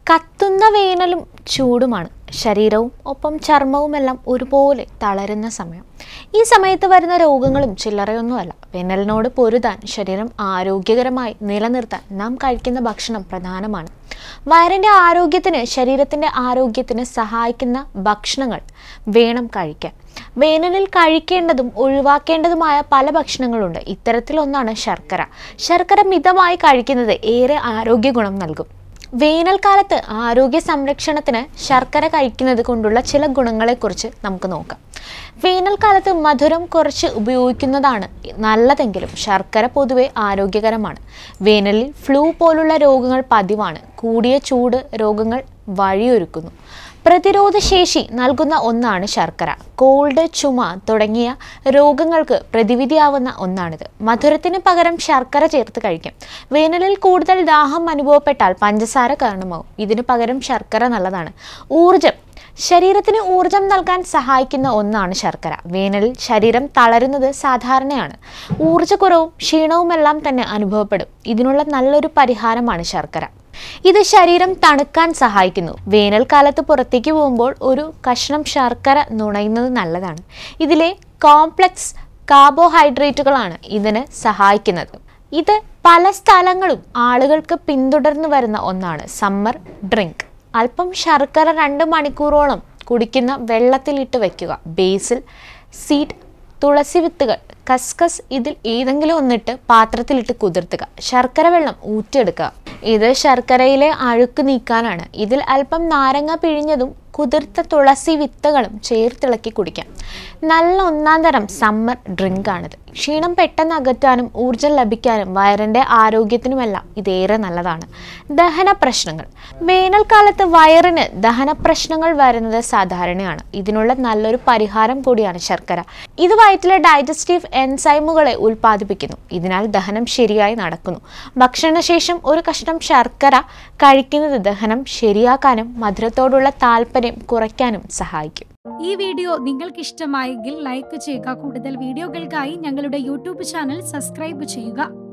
കത്തുന്ന വേനലും ചൂടുമാണ് ശരീരവും ഒപ്പം ചർമ്മവുമെല്ലാം ഒരുപോലെ തളരുന്ന സമയം ഈ സമയത്ത് വരുന്ന രോഗങ്ങളും ചില്ലറയൊന്നുമല്ല വേനലിനോട് പൊരുതാൻ ശരീരം ആരോഗ്യകരമായി നിലനിർത്താൻ നാം കഴിക്കുന്ന ഭക്ഷണം പ്രധാനമാണ് വയറിൻ്റെ ആരോഗ്യത്തിന് ശരീരത്തിൻ്റെ ആരോഗ്യത്തിന് സഹായിക്കുന്ന ഭക്ഷണങ്ങൾ വേണം കഴിക്കാൻ വേനലിൽ കഴിക്കേണ്ടതും ഒഴിവാക്കേണ്ടതുമായ പല ഭക്ഷണങ്ങളുണ്ട് ഇത്തരത്തിലൊന്നാണ് ശർക്കര ശർക്കര മിതമായി കഴിക്കുന്നത് ഏറെ ആരോഗ്യ ഗുണം നൽകും വേനൽക്കാലത്ത് ആരോഗ്യ സംരക്ഷണത്തിന് ശർക്കര കഴിക്കുന്നത് കൊണ്ടുള്ള ചില ഗുണങ്ങളെക്കുറിച്ച് നമുക്ക് നോക്കാം വേനൽക്കാലത്ത് മധുരം കുറച്ച് ഉപയോഗിക്കുന്നതാണ് നല്ലതെങ്കിലും ശർക്കര പൊതുവെ ആരോഗ്യകരമാണ് വേനലിൽ ഫ്ലൂ പോലുള്ള രോഗങ്ങൾ പതിവാണ് കൂടിയ ചൂട് രോഗങ്ങൾ വഴിയൊരുക്കുന്നു പ്രതിരോധശേഷി നൽകുന്ന ഒന്നാണ് ശർക്കര കോൾഡ് ചുമ തുടങ്ങിയ രോഗങ്ങൾക്ക് പ്രതിവിധിയാവുന്ന ഒന്നാണിത് മധുരത്തിന് പകരം ശർക്കര ചേർത്ത് കഴിക്കാം വേനലിൽ കൂടുതൽ ദാഹം അനുഭവപ്പെട്ടാൽ പഞ്ചസാര കാരണമാവും ഇതിന് പകരം ശർക്കര നല്ലതാണ് ഊർജം ശരീരത്തിന് ഊർജം നൽകാൻ സഹായിക്കുന്ന ഒന്നാണ് ശർക്കര വേനലിൽ ശരീരം തളരുന്നത് സാധാരണയാണ് ഊർജ്ജക്കുറവും ക്ഷീണവുമെല്ലാം തന്നെ അനുഭവപ്പെടും ഇതിനുള്ള നല്ലൊരു പരിഹാരമാണ് ശർക്കര ഇത് ശരീരം തണുക്കാൻ സഹായിക്കുന്നു വേനൽക്കാലത്ത് പുറത്തേക്ക് പോകുമ്പോൾ ഒരു കഷ്ണം ശർക്കര നുണയുന്നത് നല്ലതാണ് ഇതിലെ കോംപ്ലക്സ് കാർബോഹൈഡ്രേറ്റുകളാണ് ഇതിന് സഹായിക്കുന്നത് ഇത് പല സ്ഥലങ്ങളും ആളുകൾക്ക് പിന്തുടർന്നു വരുന്ന ഒന്നാണ് സമ്മർ ഡ്രിങ്ക് അല്പം ശർക്കര രണ്ട് മണിക്കൂറോളം കുടിക്കുന്ന വെള്ളത്തിലിട്ട് വയ്ക്കുക ബേസിൽ സീഡ് തുളസി വിത്തുകൾ കസ്കസ് ഇതിൽ ഏതെങ്കിലും ഒന്നിട്ട് പാത്രത്തിലിട്ട് കുതിർത്തുക ശർക്കര വെള്ളം ഊറ്റിയെടുക്കുക ഇത് ശർക്കരയിലെ അഴുക്ക് നീക്കാനാണ് ഇതിൽ അല്പം നാരങ്ങ പിഴിഞ്ഞതും കുതിർത്ത തുളസി വിത്തുകളും ചേർത്തിളക്കി കുടിക്കാം നല്ല ഒന്നാം തരം സമ്മർ ഡ്രിങ്ക് ആണിത് ക്ഷീണം പെട്ടെന്ന് അകറ്റാനും ഊർജം ലഭിക്കാനും വയറിൻ്റെ ആരോഗ്യത്തിനുമെല്ലാം ഇതേറെ നല്ലതാണ് ദഹന പ്രശ്നങ്ങൾ വേനൽക്കാലത്ത് വയറിന് ദഹന പ്രശ്നങ്ങൾ വരുന്നത് സാധാരണയാണ് ഇതിനുള്ള നല്ലൊരു പരിഹാരം കൂടിയാണ് ശർക്കര ഇത് വയറ്റിലെ ഡൈജസ്റ്റീവ് എൻസൈമുകളെ ഉൽപ്പാദിപ്പിക്കുന്നു ഇതിനാൽ ദഹനം ശരിയായി നടക്കുന്നു ഭക്ഷണശേഷം ഒരു കഷ്ണം ശർക്കര കഴിക്കുന്നത് ദഹനം ശരിയാക്കാനും മധുരത്തോടുള്ള താല്പര്യം കുറയ്ക്കാനും സഹായിക്കും ഈ വീഡിയോ നിങ്ങൾക്ക് ഇഷ്ടമായെങ്കിൽ ലൈക്ക് ചെയ്യുക കൂടുതൽ വീഡിയോകൾക്കായി ഞങ്ങളുടെ യൂട്യൂബ് ചാനൽ സബ്സ്ക്രൈബ് ചെയ്യുക